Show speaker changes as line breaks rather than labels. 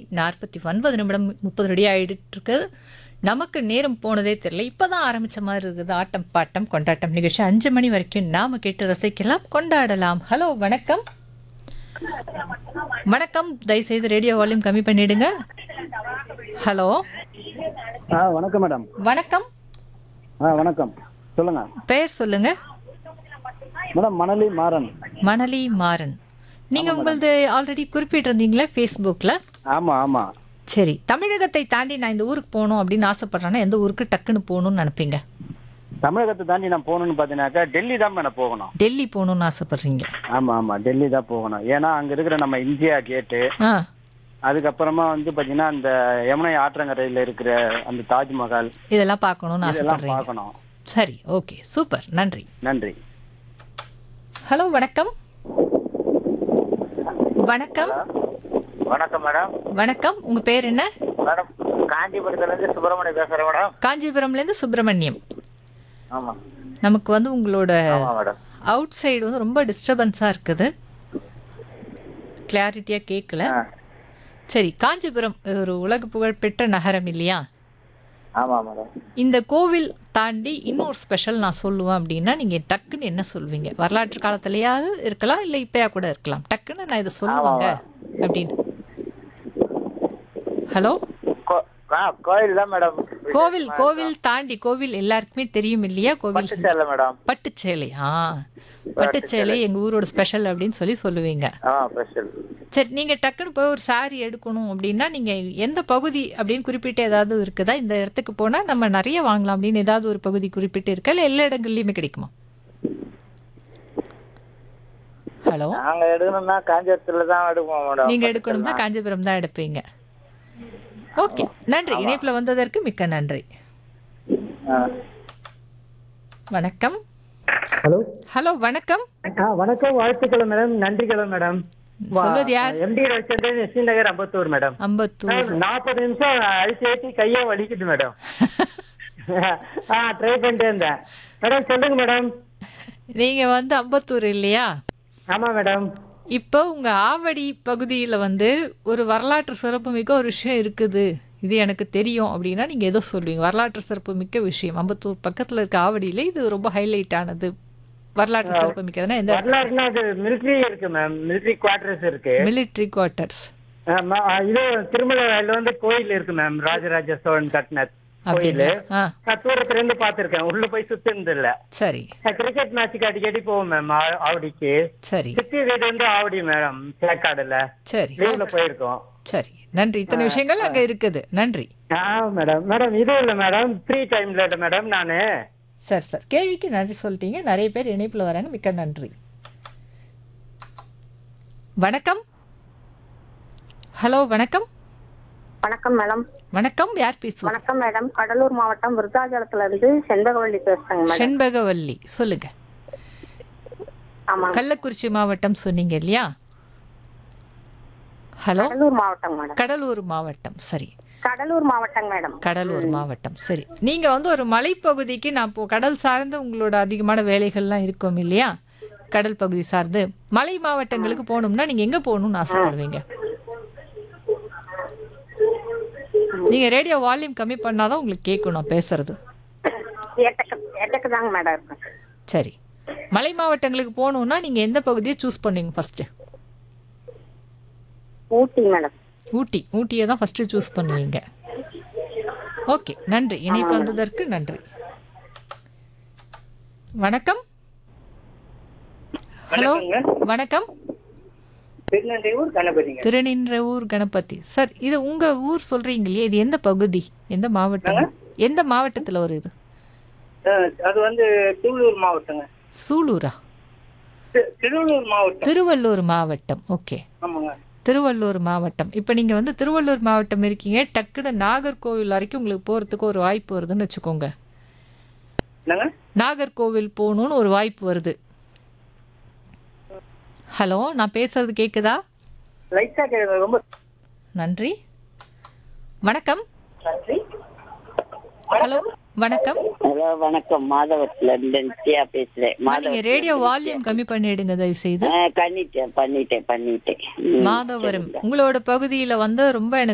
நாற்பத்தி ஒன்பது நிமிடம் முப்பது ரெடி ஆகிட்டு இருக்கு நமக்கு நேரம் போனதே தெரியல இப்பதான் ஆரம்பிச்ச மாதிரி இருக்குது ஆட்டம் பாட்டம் கொண்டாட்டம் நிகழ்ச்சி அஞ்சு மணி வரைக்கும் நாம கேட்டு ரசிக்கலாம் கொண்டாடலாம் ஹலோ வணக்கம் வணக்கம் தயவுசெய்து ரேடியோ வால்யூம் கம்மி பண்ணிடுங்க ஹலோ
ஆ வணக்கம் மேடம்
வணக்கம்
ஆ வணக்கம் சொல்லுங்க
பெயர் சொல்லுங்க
மேடம் மணலி மாறன்
மணலி மாறன் நீங்க உங்களது ஆல்ரெடி குறிப்பிட்டிருந்தீங்களே ஃபேஸ்புக்ல
ஆமா ஆமா
சரி தமிழகத்தை தாண்டி நான் இந்த ஊருக்கு போகணும் அப்படின்னு ஆசைப்படுறேன்னா எந்த ஊருக்கு டக்குன்னு போகணும்னு நினைப்பீங்க
தமிழகத்தை தாண்டி நான் போகணும்னு பார்த்தீங்கன்னாக்கா டெல்லி தான் மேடம் போகணும்
டெல்லி போகணும்னு ஆசைப்படுறீங்க
ஆமா ஆமா டெல்லி தான் போகணும் ஏன்னா அங்க இருக்கிற நம்ம இந்தியா கேட்டு
ஆ
அதுக்கப்புறமா வந்து பாத்தீங்கன்னா அந்த யமுனை ஆற்றங்கரையில இருக்கிற அந்த தாஜ்மஹால்
இதெல்லாம் பார்க்கணும்னு
இதெல்லாம்
ஆசைப்படுறீங்க
பார்க்கணும்
சரி ஓகே சூப்பர் நன்றி
நன்றி
ஹலோ வணக்கம் வணக்கம்
வணக்கம் மேடம்
வணக்கம் உங்க பேர் என்ன
மேடம் காஞ்சிபுரத்துல இருந்து சுப்பிரமணியம் பேசுறேன் மேடம்
காஞ்சிபுரம்லேருந்து சுப்பிரமணியம்
ஆமா
நமக்கு வந்து உங்களோட
ஆமா மேடம்
அவுட் சைடு வந்து ரொம்ப டிஸ்டர்பன்ஸாக இருக்குது கிளாரிட்டியாக கேட்கல சரி காஞ்சிபுரம் ஒரு உலக புகழ் பெற்ற நகரம் இல்லையா
ஆமா மேடம்
இந்த கோவில் தாண்டி இன்னொரு ஸ்பெஷல் நான் சொல்லுவேன் அப்படின்னா நீங்கள் டக்குன்னு என்ன சொல்வீங்க வரலாற்று காலத்துலையாவது இருக்கலாம் இல்லை இப்போயா கூட இருக்கலாம் டக்குன்னு நான் இதை சொல்லுவாங்க அப்படின்னு ஹலோ
கோயில் தான் மேடம்
கோவில் கோவில் தாண்டி கோவில் எல்லாருக்குமே தெரியும் இல்லையா கோவில்
மேடம்
பட்டுச்சேலை ஆ பட்டுச்சேலை எங்கள் ஊரோட ஸ்பெஷல் அப்படின்னு சொல்லி சொல்லுவீங்க
ஆ ஸ்பெஷல்
சரி நீங்கள் டக்குன்னு போய் ஒரு saree எடுக்கணும் அப்படின்னா நீங்கள் எந்த பகுதி அப்படின்னு குறிப்பிட்டு ஏதாவது இருக்குதா இந்த இடத்துக்கு போனால் நம்ம நிறைய வாங்கலாம் அப்படின்னு ஏதாவது ஒரு பகுதி குறிப்பிட்டு இருக்கா இல்லை எல்லா இடங்கள்லையுமே கிடைக்குமா ஹலோ
நாங்க எடுக்கணும்னா காஞ்சிபுரத்துல தான் எடுப்போம் மேடம்
நீங்கள் எடுக்கணும்னா காஞ்சிபுரம் தான் எடுப்பீங்க ஓகே நன்றி இணைப்பில் வந்ததற்கு மிக்க நன்றி வணக்கம்
ஹலோ
ஹலோ வணக்கம்
ஆ வணக்கம் வாழ்த்துக்கள் மேடம் நன்றிகள் மேடம்
சொல்வது யார்
M D Ravichandran S D Nagar Ambattur madam
Ambattur
நாற்பது நிமிஷம் அழிச்சு ஏற்றி கையே வலிக்குது மேடம் ஆ ட்ரை பண்ணிட்டே இருந்தேன் மேடம் சொல்லுங்க மேடம்
நீங்கள் வந்து அம்பத்தூர் இல்லையா
ஆமா மேடம்
இப்போ உங்க ஆவடி பகுதியில் வந்து ஒரு வரலாற்று சிறப்புமிக்க ஒரு விஷயம் இருக்குது இது எனக்கு தெரியும் அப்படின்னா நீங்க ஏதோ சொல்லுவீங்க வரலாற்று சிறப்புமிக்க விஷயம் அம்பத்தூர் பக்கத்துல இருக்க ஆவடியில இது ரொம்ப ஹைலைட் ஆனது வரலாற்று சிறப்புமிக்கதுன்னா எந்த
வரலாறுனா அது மிலிட்ரி இருக்கு மேம் மிலிட்ரி குவார்டர்ஸ் இருக்கு
மிலிட்ரி குவார்ட்டர்ஸ்
ஆமா, ஆ, இது திருமலையில வந்து கோயில் இருக்கு மேம் ராஜராஜ சோழன் கட்டின கோயில்
அப்படிங்களா ஆ
நான் தூரத்துல இருந்து பாத்திருக்கேன் உள்ள போய் சுத்தினது இல்ல
சரி
கிரிக்கெட் மேட்சுக்கு அடிக்கடி போவோம் மேம் ஆவடிக்கு
சரி
சித்தி வீடு வந்து ஆவடி மேடம் சேக்காடுல
சரி
லீவ்ல போயிருக்கோம்
சரி நன்றி இத்தனை விஷயங்கள் அங்க இருக்குது நன்றி
ஆ மேடம் மேடம் இது இல்ல மேடம் ஃப்ரீ டைம்ல இல்ல மேடம் நானு
சார் சார் கேள்விக்கு நன்றி சொல்லிட்டீங்க நிறைய பேர் இணைப்புல வராங்க மிக்க நன்றி வணக்கம் ஹலோ வணக்கம்
வணக்கம் மேடம்
வணக்கம் யார் பேசுவது
வணக்கம் மேடம் கடலூர் மாவட்டம் விருத்தாச்சலத்துல இருந்து செண்பகவள்ளி பேசுறேங்க மேடம்
செண்பகவல்லி சொல்லுங்க
ஆமாங்க
கள்ளக்குறிச்சி மாவட்டம் சொன்னீங்க இல்லையா ஹலோ
கடலூர் மாவட்டம் மேடம்
கடலூர் மாவட்டம் சரி
கடலூர் மாவட்டம் மேடம்
கடலூர் மாவட்டம் சரி நீங்க வந்து ஒரு மலைப்பகுதிக்கு நான் இப்போ கடல் சார்ந்து உங்களோட அதிகமான வேலைகள்லாம் இருக்கும் இல்லையா கடல் பகுதி சார்ந்து மலை மாவட்டங்களுக்கு போகணும்னா நீங்க எங்க போகணும்னு ஆசைப்படுவீங்க நீங்க ரேடியோ வால்யூம் கம்மி பண்ணாதான் உங்களுக்கு கேட்கும் நான் பேசுறது
எட்டக்கு எட்டக்கு தாங்க மேடம் இருக்கேன்
சரி மலை மாவட்டங்களுக்கு போகணும்னா நீங்க எந்த பகுதியை சூஸ் பண்ணுவீங்க ஃபர்ஸ்ட்
ஊட்டி மேடம்
ஊட்டி ஊட்டியை தான் ஃபர்ஸ்ட் சூஸ் பண்ணுவீங்க ஓகே நன்றி இணைப்பு வந்ததற்கு நன்றி வணக்கம் ஹலோ வணக்கம்
திருநெல்வேலூர் கணபதிங்க
திருநின்றவூர் கணபதி சார் இது உங்க ஊர் சொல்றீங்க இல்லையா இது எந்த பகுதி எந்த மாவட்டம் எந்த மாவட்டத்துல ஒரு இது
அது வந்து திருவள்ளூர் மாவட்டங்க
சூலூரா
திருவள்ளூர் மாவட்டம்
திருவள்ளூர் மாவட்டம் ஓகே
ஆமாங்க
திருவள்ளூர் மாவட்டம் இப்போ நீங்கள் வந்து திருவள்ளூர் மாவட்டம் இருக்கீங்க டக்குன்னு நாகர்கோவில் வரைக்கும் உங்களுக்கு போகிறதுக்கு ஒரு வாய்ப்பு வருதுன்னு வச்சுக்கோங்க
என்னங்க
நாகர்கோவில் போகணுன்னு ஒரு வாய்ப்பு வருது ஹலோ நான் பேசுறது கேட்குதா
லைட்டா கேட்குது ரொம்ப
நன்றி வணக்கம் ஹலோ வணக்கம்
ஹலோ வணக்கம் மாதவத்துல இருந்து நித்யா பேசுறேன்
நீங்க ரேடியோ வால்யூம் கம்மி பண்ணிடுங்க தயவு செய்து
ஆ, பண்ணிட்டேன் பண்ணிட்டேன் பண்ணிட்டேன் ம்.
மாதவரம் உங்களோட பகுதியில் வந்து ரொம்ப எனக்கு